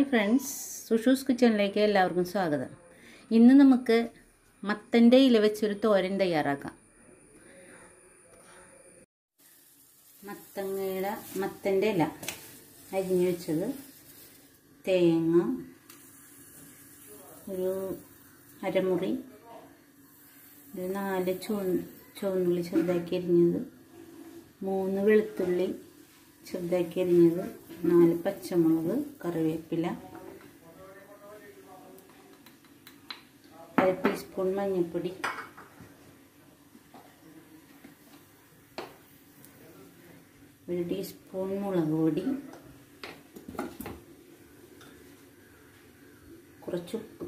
friends സുഷൂസ് കിച്ചണിലേക്ക് എല്ലാവർക്കും സ്വാഗതം ഇന്ന് നമുക്ക് മത്തൻ്റെ ഇല വെച്ചൊരു തോരൻ തയ്യാറാക്കാം മത്തങ്ങയുടെ മത്തൻ്റെ ഇല അരിഞ്ഞു വെച്ചത് തേങ്ങ ഒരു അരമുറി ഒരു നാല് ചുവ ചുവന്നുള്ളി ചെറുതാക്കി അരിഞ്ഞത് മൂന്ന് വെളുത്തുള്ളി ചെറുതാക്കി അരിഞ്ഞത് നാല് പച്ചമുളക് കറിവേപ്പില അര ടീസ്പൂൺ മഞ്ഞൾപ്പൊടി ഒരു ടീസ്പൂൺ മുളക് പൊടി കുറച്ച് ഉപ്പ്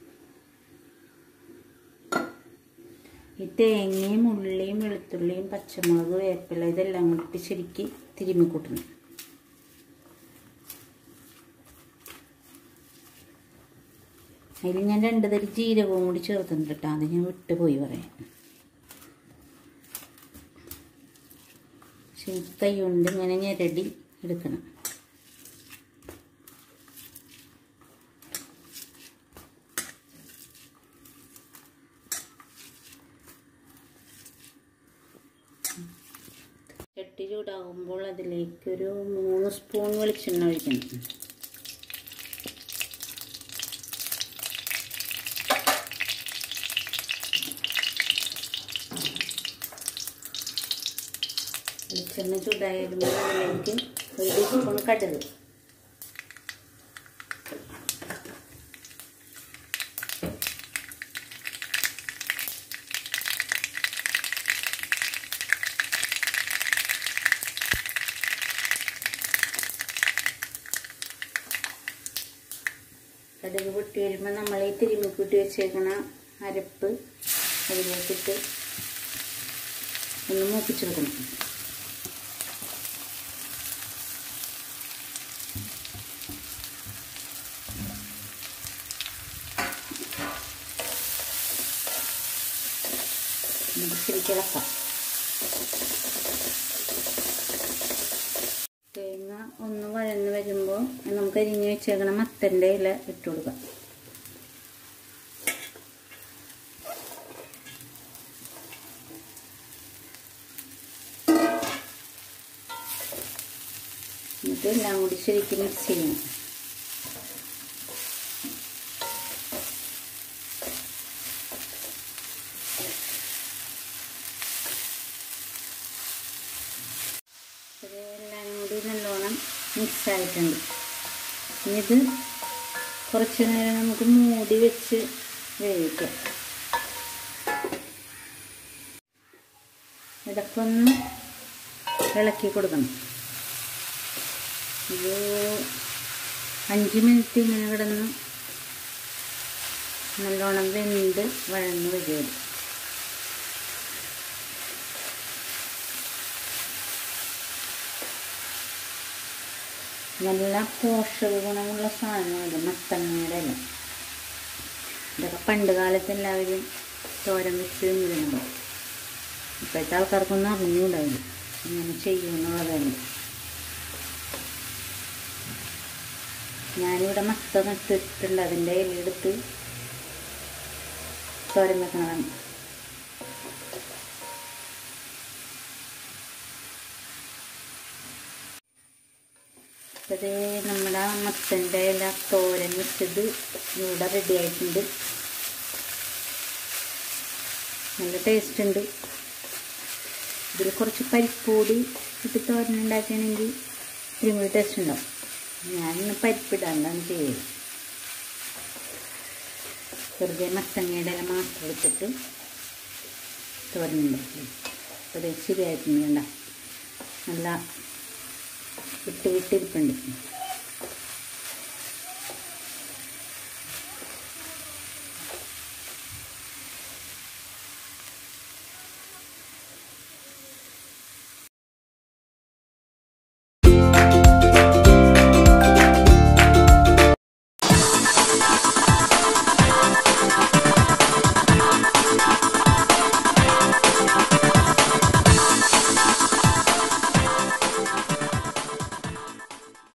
ഈ തേങ്ങയും ഉള്ളിയും വെളുത്തുള്ളിയും പച്ചമുളക് വേപ്പില ഇതെല്ലാം കൂടി ശരിക്ക് തിരുമ്മി കൂട്ടണം അതിൽ ഞാൻ രണ്ട് തരി ജീരകവും കൂടി ചേർത്തിട്ടുണ്ട് കേട്ടോ അത് ഞാൻ വിട്ടുപോയി പറയാം ശരി കൈ കൊണ്ട് ഇങ്ങനെ ഞെരടി എടുക്കണം ചട്ടി ചൂടാകുമ്പോൾ അതിലേക്ക് ഒരു മൂന്ന് സ്പൂൺ വെളിച്ചെണ്ണ ഒഴിക്കണം വെളിച്ചെണ്ണ ചൂടായി വരുമ്പോൾ അതിലേക്ക് ഒരു ടീസ്പൂൺ കടുക് കടുക് പൊട്ടി വരുമ്പോൾ നമ്മൾ ഈ തിരുമ്മിക്കൂട്ടി വെച്ചേക്കണ അരപ്പ് അതിലേക്കിട്ട് ഒന്ന് മൂപ്പിച്ചെടുക്കണം നമുക്ക് ശരിക്കിളക്കാം തേങ്ങ ഒന്ന് വഴന്ന് വരുമ്പോൾ നമുക്ക് അരിഞ്ഞ് വെച്ചേക്കണം മത്തൻ്റെ ഇല ഇട്ട് കൊടുക്കാം എന്നിട്ട് എല്ലാം കൂടി ശരിക്കും മിക്സ് ചെയ്യണം എല്ലാം കൂടി നല്ലോണം മിക്സ് ആയിട്ടുണ്ട് ഇത് കുറച്ച് നേരം നമുക്ക് മൂടി വെച്ച് വേവിക്കാം ഇതൊക്കെ ഒന്ന് ഇളക്കി കൊടുക്കണം ഇത് അഞ്ച് മിനിറ്റ് ഇങ്ങനെ കിടന്ന് നല്ലോണം വെന്ത് വഴന്ന് വരും നല്ല പോഷക ഗുണമുള്ള സാധനമാണ് മത്തങ്ങയുടെ ഇല ഇതൊക്കെ പണ്ട് കാലത്ത് എല്ലാവരും തോരൻ വെച്ച് തിന്നിരുന്നു ഇപ്പോഴത്തെ ആൾക്കാർക്കൊന്നും അറിഞ്ഞുകൂടായില്ല ഇങ്ങനെ ചെയ്യുമെന്നുള്ളതല്ല ഞാനിവിടെ മത്ത നട്ടിട്ടുണ്ട് അതിൻ്റെ ഇലയെടുത്ത് തോരൻ വെക്കണതാണ് അത് നമ്മുടെ മത്തൻ്റെ ഇല തോരൻ വെച്ചത് ഇവിടെ റെഡി ആയിട്ടുണ്ട് നല്ല ടേസ്റ്റ് ഉണ്ട് ഇതിൽ കുറച്ച് പരിപ്പൂടി ഇട്ട് തോരൻ ഉണ്ടാക്കുകയാണെങ്കിൽ ഇത്തിരി കൂടി ടേസ്റ്റ് ഉണ്ടാവും ഞാനിന്ന് പരിപ്പിടാണ്ടാണ് ചെയ്യുന്നത് വെറുതെ മത്തങ്ങയുടെ ഇല മാത്രം എടുത്തിട്ട് തോരൻ ഉണ്ടാക്കി അപ്പോൾ അത് ശരിയായിട്ടുണ്ട് കണ്ട നല്ല വിട്ട് വിട്ടിരിപ്പുണ്ട്